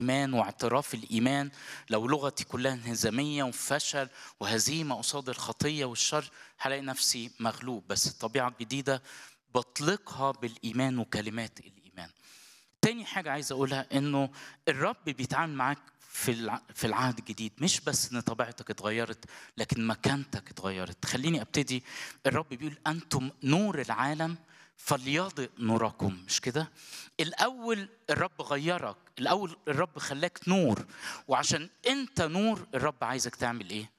ايمان واعتراف الايمان لو لغتي كلها انهزاميه وفشل وهزيمه قصاد الخطيه والشر هلاقي نفسي مغلوب بس الطبيعه الجديده بطلقها بالايمان وكلمات الايمان تاني حاجه عايز اقولها انه الرب بيتعامل معاك في الع- في العهد الجديد مش بس ان طبيعتك اتغيرت لكن مكانتك اتغيرت خليني ابتدي الرب بيقول انتم نور العالم فليضئ نوركم مش كده الاول الرب غيرك الاول الرب خلاك نور وعشان انت نور الرب عايزك تعمل ايه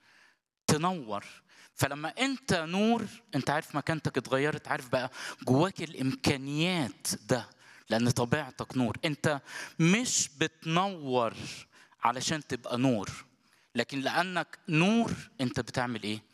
تنور فلما انت نور انت عارف مكانتك اتغيرت عارف بقى جواك الامكانيات ده لان طبيعتك نور انت مش بتنور علشان تبقى نور لكن لانك نور انت بتعمل ايه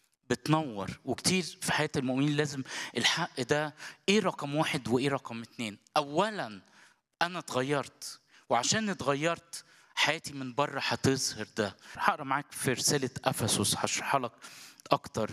بتنور وكتير في حياة المؤمنين لازم الحق ده ايه رقم واحد وايه رقم اتنين اولا انا اتغيرت وعشان اتغيرت حياتي من بره هتظهر ده هقرا معاك في رسالة افسس هشرحها لك اكتر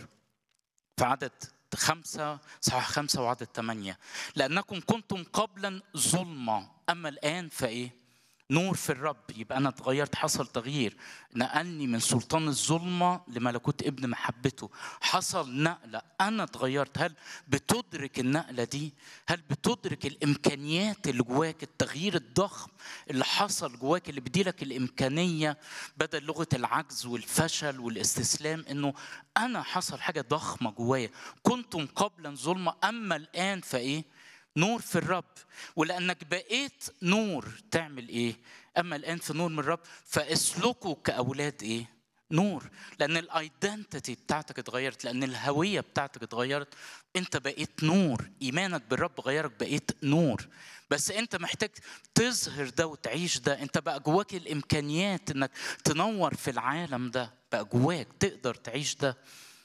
في عدد خمسة صحاح خمسة وعدد ثمانية لأنكم كنتم قبلا ظلمة أما الآن فإيه نور في الرب يبقى أنا اتغيرت حصل تغيير نقلني من سلطان الظلمة لملكوت ابن محبته حصل نقلة أنا اتغيرت هل بتدرك النقلة دي هل بتدرك الإمكانيات اللي جواك التغيير الضخم اللي حصل جواك اللي بيديلك الإمكانية بدل لغة العجز والفشل والاستسلام إنه أنا حصل حاجة ضخمة جوايا كنتم قبلا ظلمة أما الآن فإيه نور في الرب ولانك بقيت نور تعمل ايه اما الان في نور من الرب فاسلكوا كاولاد ايه نور لان الايدنتيتي بتاعتك اتغيرت لان الهويه بتاعتك اتغيرت انت بقيت نور ايمانك بالرب غيرك بقيت نور بس انت محتاج تظهر ده وتعيش ده انت بقى جواك الامكانيات انك تنور في العالم ده بقى جواك تقدر تعيش ده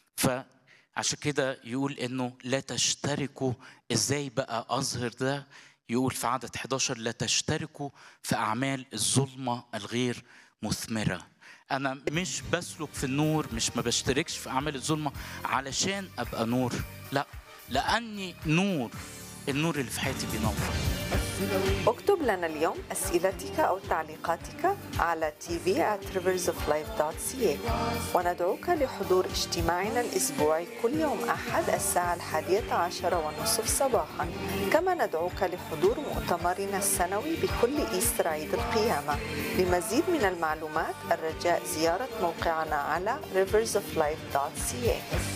فعشان كده يقول انه لا تشتركوا ازاي بقى اظهر ده يقول في عدد 11 لا تشتركوا في اعمال الظلمه الغير مثمره انا مش بسلك في النور مش ما بشتركش في اعمال الظلمه علشان ابقى نور لا لاني نور النور اللي في حياتي بينور اكتب لنا اليوم أسئلتك أو تعليقاتك على tv at riversoflife.ca وندعوك لحضور اجتماعنا الأسبوعي كل يوم أحد الساعة الحادية عشر والنصف صباحا كما ندعوك لحضور مؤتمرنا السنوي بكل إيستر عيد القيامة لمزيد من المعلومات الرجاء زيارة موقعنا على riversoflife.ca